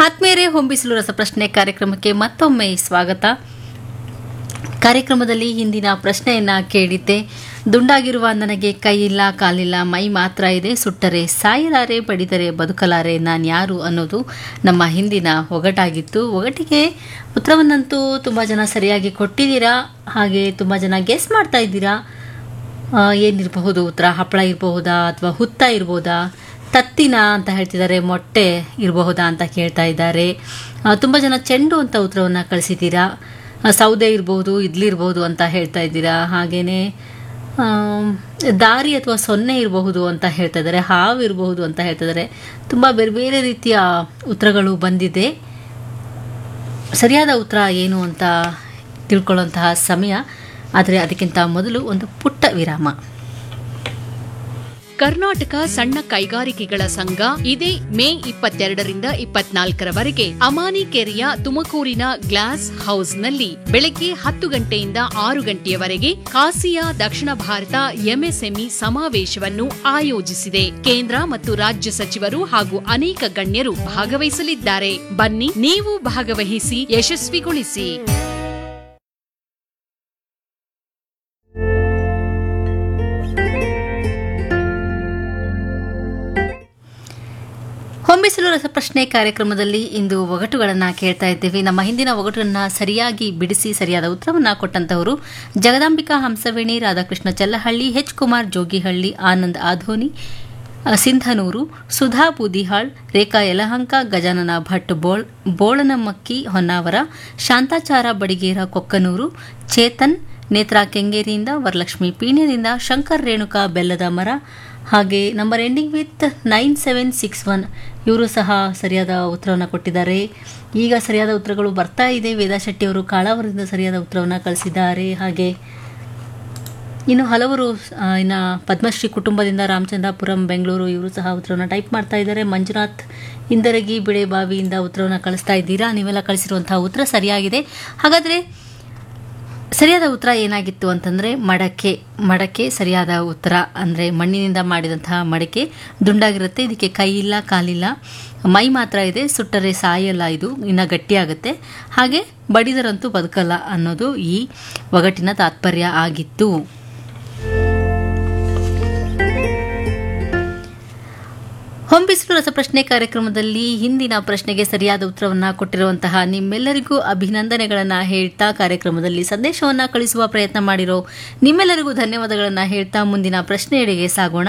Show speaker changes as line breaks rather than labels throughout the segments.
ಆತ್ಮೀಯರೇ ಹೊಂಬಿಸಲು ರಸಪ್ರಶ್ನೆ ಕಾರ್ಯಕ್ರಮಕ್ಕೆ ಮತ್ತೊಮ್ಮೆ ಸ್ವಾಗತ ಕಾರ್ಯಕ್ರಮದಲ್ಲಿ ಹಿಂದಿನ ಪ್ರಶ್ನೆಯನ್ನ ಕೇಳಿದ್ದೆ ದುಂಡಾಗಿರುವ ನನಗೆ ಕೈ ಇಲ್ಲ ಕಾಲಿಲ್ಲ ಮೈ ಮಾತ್ರ ಇದೆ ಸುಟ್ಟರೆ ಸಾಯಲಾರೆ ಬಡಿದರೆ ಬದುಕಲಾರೆ ನಾನ್ಯಾರು ಅನ್ನೋದು ನಮ್ಮ ಹಿಂದಿನ ಒಗಟಾಗಿತ್ತು ಒಗಟಿಗೆ ಉತ್ತರವನ್ನಂತೂ ತುಂಬ ಜನ ಸರಿಯಾಗಿ ಕೊಟ್ಟಿದ್ದೀರಾ ಹಾಗೆ ತುಂಬ ಜನ ಗೆಸ್ ಮಾಡ್ತಾ ಇದ್ದೀರಾ ಆ, ಏನಿರಬಹುದು ಉತ್ತರ ಹಪ್ಪಳ ಇರಬಹುದಾ ಅಥವಾ ಹುತ್ತ ಇರ್ಬೋದಾ ತತ್ತಿನ ಅಂತ ಹೇಳ್ತಿದ್ದಾರೆ ಮೊಟ್ಟೆ ಇರಬಹುದಾ ಅಂತ ಕೇಳ್ತಾ ಇದ್ದಾರೆ ಆ, ತುಂಬ ಜನ ಚೆಂಡು ಅಂತ ಉತ್ತರವನ್ನು ಕಳಿಸಿದ್ದೀರಾ ಆ, ಸೌದೆ ಇರಬಹುದು ಇಡ್ಲಿ ಇರಬಹುದು ಅಂತ ಹೇಳ್ತಾ ಇದ್ದೀರಾ ಹಾಗೇನೆ ಆಮ್, ದಾರಿ ಅಥವಾ ಸೊನ್ನೆ ಇರಬಹುದು ಅಂತ ಹೇಳ್ತಾ ಇದ್ದಾರೆ ಹಾವು ಇರಬಹುದು ಅಂತ ಹೇಳ್ತಾ ಇದ್ದಾರೆ ತುಂಬ ಬೇರೆ ಬೇರೆ ರೀತಿಯ ಉತ್ತರಗಳು ಬಂದಿದೆ ಸರಿಯಾದ ಉತ್ತರ ಏನು ಅಂತ ತಿಳ್ಕೊಳ್ಳುವಂತಹ ಸಮಯ ಆದರೆ ಅದಕ್ಕಿಂತ ಮೊದಲು ಒಂದು ಪುಟ್ಟ ವಿರಾಮ
ಕರ್ನಾಟಕ ಸಣ್ಣ ಕೈಗಾರಿಕೆಗಳ ಸಂಘ ಇದೇ ಮೇ ಇಪ್ಪತ್ತೆರಡರಿಂದ ಇಪ್ಪತ್ನಾಲ್ಕರವರೆಗೆ ಅಮಾನಿಕೆರೆಯ ತುಮಕೂರಿನ ಗ್ಲಾಸ್ ಹೌಸ್ನಲ್ಲಿ ಬೆಳಗ್ಗೆ ಹತ್ತು ಗಂಟೆಯಿಂದ ಆರು ಗಂಟೆಯವರೆಗೆ ಕಾಸಿಯಾ ದಕ್ಷಿಣ ಭಾರತ ಎಂಎಸ್ಎಂಇ ಸಮಾವೇಶವನ್ನು ಆಯೋಜಿಸಿದೆ ಕೇಂದ್ರ ಮತ್ತು ರಾಜ್ಯ ಸಚಿವರು ಹಾಗೂ ಅನೇಕ ಗಣ್ಯರು ಭಾಗವಹಿಸಲಿದ್ದಾರೆ ಬನ್ನಿ ನೀವು ಭಾಗವಹಿಸಿ ಯಶಸ್ವಿಗೊಳಿಸಿ
ಹೊಂಬಿಸಲು ರಸಪ್ರಶ್ನೆ ಕಾರ್ಯಕ್ರಮದಲ್ಲಿ ಇಂದು ಒಗಟುಗಳನ್ನು ಕೇಳ್ತಾ ಇದ್ದೇವೆ ನಮ್ಮ ಹಿಂದಿನ ಒಗಟನ್ನು ಸರಿಯಾಗಿ ಬಿಡಿಸಿ ಸರಿಯಾದ ಉತ್ತರವನ್ನು ಕೊಟ್ಟಂತವರು ಜಗದಾಂಬಿಕಾ ಹಂಸವೇಣಿ ರಾಧಾಕೃಷ್ಣ ಚಲ್ಲಹಳ್ಳಿ ಎಚ್ ಕುಮಾರ್ ಜೋಗಿಹಳ್ಳಿ ಆನಂದ್ ಆಧೋನಿ ಅ, ಸಿಂಧನೂರು ಸುಧಾ ಬೂದಿಹಾಳ್ ರೇಖಾ ಯಲಹಂಕ ಗಜಾನನ ಭಟ್ ಬೋಳ್ ಬೋಳನಮಕ್ಕಿ ಹೊನ್ನಾವರ ಶಾಂತಾಚಾರ ಬಡಿಗೇರ ಕೊಕ್ಕನೂರು ಚೇತನ್ ನೇತ್ರಾ ಕೆಂಗೇರಿಯಿಂದ ವರಲಕ್ಷ್ಮಿ ಪೀಣ್ಯದಿಂದ ಶಂಕರ್ ರೇಣುಕಾ ಬೆಲ್ಲದ ಮರ ಹಾಗೆ number ending with nine seven six one ಇವರು ಸಹ ಸರಿಯಾದ ಉತ್ತರವನ್ನು ಕೊಟ್ಟಿದ್ದಾರೆ ಈಗ ಸರಿಯಾದ ಉತ್ತರಗಳು ಬರ್ತಾ ಇದೆ ವೇದಾ ಶೆಟ್ಟಿ ಅವರು ಕಾಳಾವರದಿಂದ ಸರಿಯಾದ ಉತ್ತರವನ್ನು ಕಳಿಸಿದ್ದಾರೆ ಹಾಗೆ ಇನ್ನು ಹಲವರು ಆ, ಇನ್ನು ಪದ್ಮಶ್ರೀ ಕುಟುಂಬದಿಂದ ರಾಮಚಂದ್ರಾಪುರಂ ಬೆಂಗಳೂರು ಇವರು ಸಹ ಉತ್ತರವನ್ನು ಟೈಪ್ ಮಾಡ್ತಾ ಇದ್ದಾರೆ ಮಂಜುನಾಥ್ ಇಂದರಗಿ ಬಿಳೆಬಾವಿಯಿಂದ ಉತ್ತರವನ್ನು ಕಳಿಸ್ತಾ ಇದ್ದೀರಾ ನೀವೆಲ್ಲ ಕಳಿಸಿರುವಂತಹ ಉತ್ತರ ಸರಿಯಾಗಿದೆ ಹಾಗಾದರೆ ಸರಿಯಾದ ಉತ್ತರ ಏನಾಗಿತ್ತು ಅಂತಂದರೆ ಮಡಕೆ ಮಡಕೆ ಸರಿಯಾದ ಉತ್ತರ ಅಂದರೆ ಮಣ್ಣಿನಿಂದ ಮಾಡಿದಂತಹ ಮಡಕೆ ದುಂಡಾಗಿರುತ್ತೆ ಇದಕ್ಕೆ ಕೈ ಇಲ್ಲ ಕಾಲಿಲ್ಲ ಮೈ ಮಾತ್ರ ಇದೆ ಸುಟ್ಟರೆ ಸಾಯಲ್ಲ ಇದು ಇನ್ನು ಗಟ್ಟಿಯಾಗುತ್ತೆ ಹಾಗೆ ಬಡಿದರಂತೂ ಬದುಕಲ್ಲ ಅನ್ನೋದು ಈ ಒಗಟಿನ ತಾತ್ಪರ್ಯ ಆಗಿತ್ತು ಹೊಂಬಿಸಿಲು ರಸಪ್ರಶ್ನೆ ಕಾರ್ಯಕ್ರಮದಲ್ಲಿ ಹಿಂದಿನ ಪ್ರಶ್ನೆಗೆ ಸರಿಯಾದ ಉತ್ತರವನ್ನು ಕೊಟ್ಟಿರುವಂತಹ ನಿಮ್ಮೆಲ್ಲರಿಗೂ ಅಭಿನಂದನೆಗಳನ್ನು ಹೇಳ್ತಾ ಕಾರ್ಯಕ್ರಮದಲ್ಲಿ ಸಂದೇಶವನ್ನು ಕಳಿಸುವ ಪ್ರಯತ್ನ ಮಾಡಿರೋ ನಿಮ್ಮೆಲ್ಲರಿಗೂ ಧನ್ಯವಾದಗಳನ್ನು ಹೇಳ್ತಾ ಮುಂದಿನ ಪ್ರಶ್ನೆಯೆಡೆಗೆ ಸಾಗೋಣ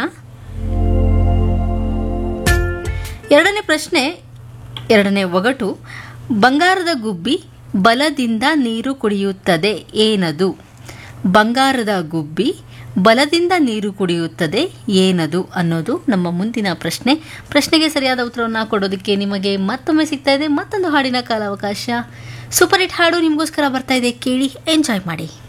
ಎರಡನೇ ಪ್ರಶ್ನೆ ಎರಡನೇ ಒಗಟು ಬಂಗಾರದ ಗುಬ್ಬಿ ಬಲದಿಂದ ನೀರು ಕುಡಿಯುತ್ತದೆ ಏನದು ಬಂಗಾರದ ಗುಬ್ಬಿ ಬಲದಿಂದ ನೀರು ಕುಡಿಯುತ್ತದೆ ಏನದು ಅನ್ನೋದು ನಮ್ಮ ಮುಂದಿನ ಪ್ರಶ್ನೆ ಪ್ರಶ್ನೆಗೆ ಸರಿಯಾದ ಉತ್ತರವನ್ನು ಕೊಡೋದಕ್ಕೆ ನಿಮಗೆ ಮತ್ತೊಮ್ಮೆ ಸಿಗ್ತಾ ಇದೆ ಮತ್ತೊಂದು ಹಾಡಿನ ಕಾಲಾವಕಾಶ ಸೂಪರ್ ಹಿಟ್ ಹಾಡು ನಿಮಗೋಸ್ಕರ ಬರ್ತಾ ಇದೆ ಕೇಳಿ ಎಂಜಾಯ್ ಮಾಡಿ